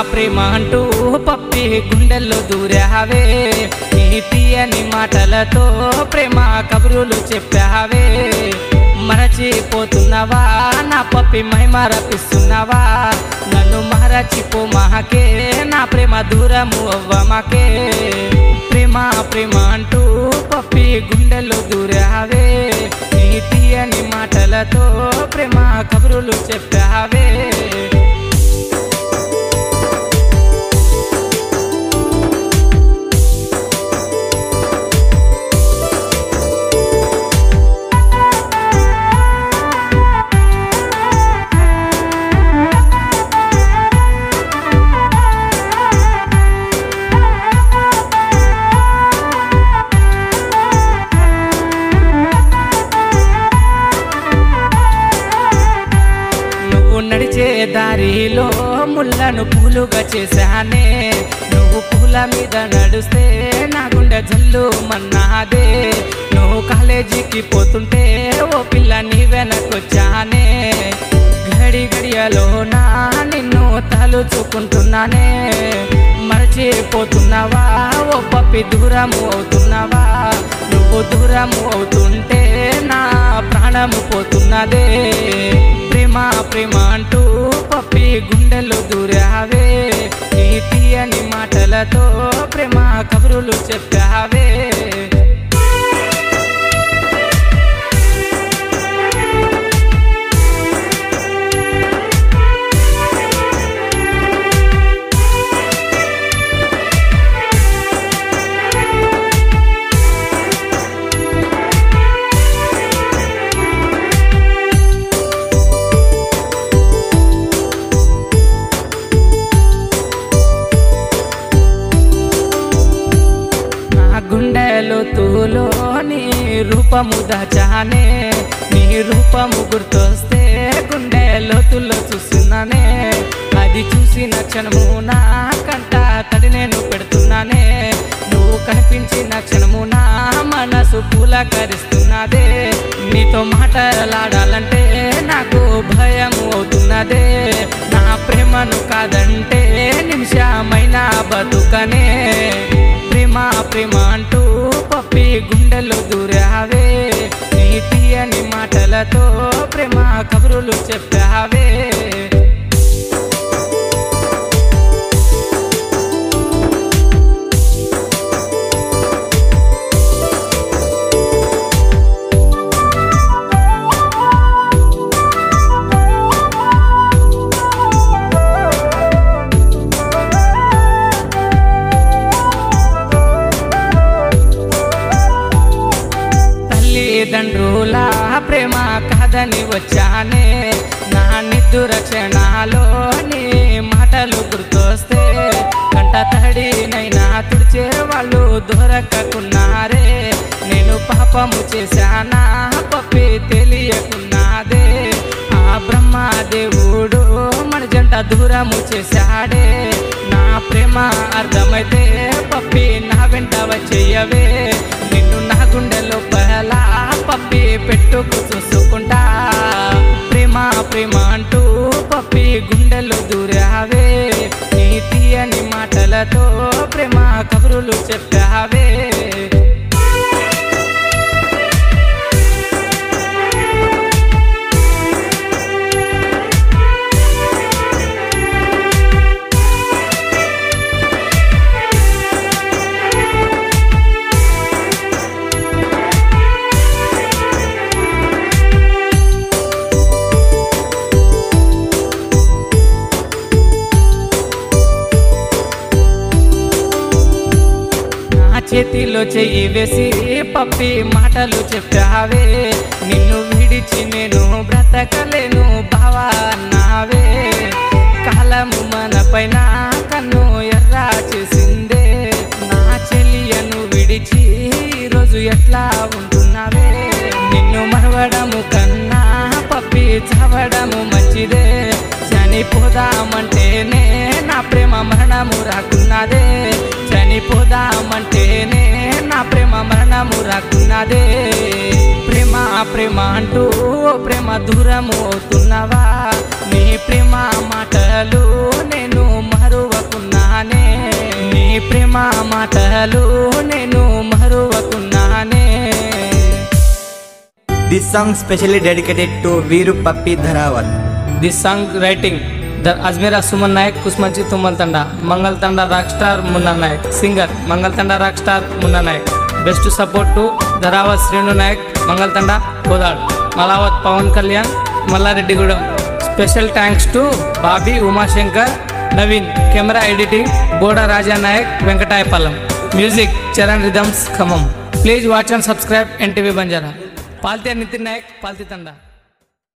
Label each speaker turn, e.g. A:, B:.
A: ప్రేమ అంటూ పప్పి గుండెల్లో దూరావే నీ తీయని మాటలతో ప్రేమ కబురులు చెప్పావే మరచిపోతున్నావా నా పప్పి మై మరపిస్తున్నావా నన్ను మరచిపో మహకే నా ప్రేమ దూరము అవ్వమాకే ప్రేమ ప్రేమ అంటూ పప్పి గుండెల్లో దూరావే నీ తీయని మాటలతో ప్రేమ కబురులు చెప్పావే నువ్వు నడిచే దారిలో ముళ్ళను పూలుగా చేశానే నువ్వు పూల మీద నడుస్తే నా గుండె జల్లు మన్నాదే నువ్వు కాలేజీకి పోతుంటే ఓ పిల్ల నీ వెనకొచ్చానే గడి గడియలో నా నిన్ను తలుచుకుంటున్నానే మరచిపోతున్నావా ఓ పప్పి దూరము అవుతున్నావా నువ్వు దూరము అవుతుంటే నా ప్రాణము పోతున్నదే ప్రేమ ప్రేమ అంటూ పప్పి గుండెలు దూరావే నీ తీయని మాటలతో ప్రేమ కబురులు చెప్పావే నా గుండెలో తూలో నీ రూపము దాచానే నీ రూపము గుర్తొస్తే గుండెలో తుల్లో చూస్తున్నానే అది చూసిన క్షణము నా కంట తడి నేను పెడుతున్నానే నువ్వు కనిపించిన క్షణము నా మనసు పూలకరిస్తున్నదే నీతో మాటలాడాలంటే నాకు భయం అవుతున్నదే నా ప్రేమను కాదంటే నిమిషమైన బతుకనే ప్రేమ ప్రేమ అంటూ పప్పి గుండెలు దూరావే నీ తీయని మాటలతో ప్రేమ కబురులు చెప్పావే తల్లిదండ్రుల ప్రేమ కాదని వచ్చానే నా నిద్దుర క్షణాలో నీ మాటలు గుర్తొస్తే కంట తడినైనా తుడిచే వాళ్ళు దొరకకున్నారే నేను పాపము చేశానా పప్పి తెలియకున్నాదే ఆ బ్రహ్మదేవుడు మన జంట దూరము చేశాడే నా ప్రేమ అర్థమైతే పప్పి నా వెంట వచ్చేయవే నిన్ను నా గుండె లోపల పప్పి పెట్టుకు చూసుకుంటా ప్రేమ ప్రేమ అంటూ పప్పి గుండెలు దూరావే నీ తీయని మాటలతో ప్రేమ కబురులు చెప్పావే నా చేతిలో చెయ్యి వేసి పప్పి మాటలు చెప్పావే నిన్ను విడిచి నేను బ్రతకలేను బావా అన్నావే కాలము మన పైన కన్ను ఎర్రా చేసిందే నా చెల్లియను విడిచి ఈరోజు ఎట్లా ఉంటున్నావే నిన్ను మరవడము కన్నా పప్పి చవడము మంచిదే చనిపోదామంటేనే నా ప్రేమ మరణము రాకున్నదే చనిపోదామంటేనే నా ప్రేమ మరణము రాకున్నదే ప్రేమ ప్రేమ అంటూ ప్రేమ దూరము అవుతున్నావా నీ ప్రేమ మాటలు నేను మరువకు బాధలు నేను మరువకున్నానే
B: This song specially dedicated to Viru Pappi Dharawat.
A: This song writing the Ajmeera Suman Nayak Kusumanchi Tummal Thanda Mangala Thanda rock star Munna Nayak singer Mangala Thanda rock star Munna Nayak best support to Dharavath Srinu Nayak Mangala Thanda Kodad Malavath Pawan Kalyan Mallareddygudem special thanks to Bobby Umashankar Naveen camera editing Boda Raja Nayak Venkatayapalem music Charan rhythms Khammam please watch and subscribe NTV Banjara Palthe Nithin Nayak Palthi Thanda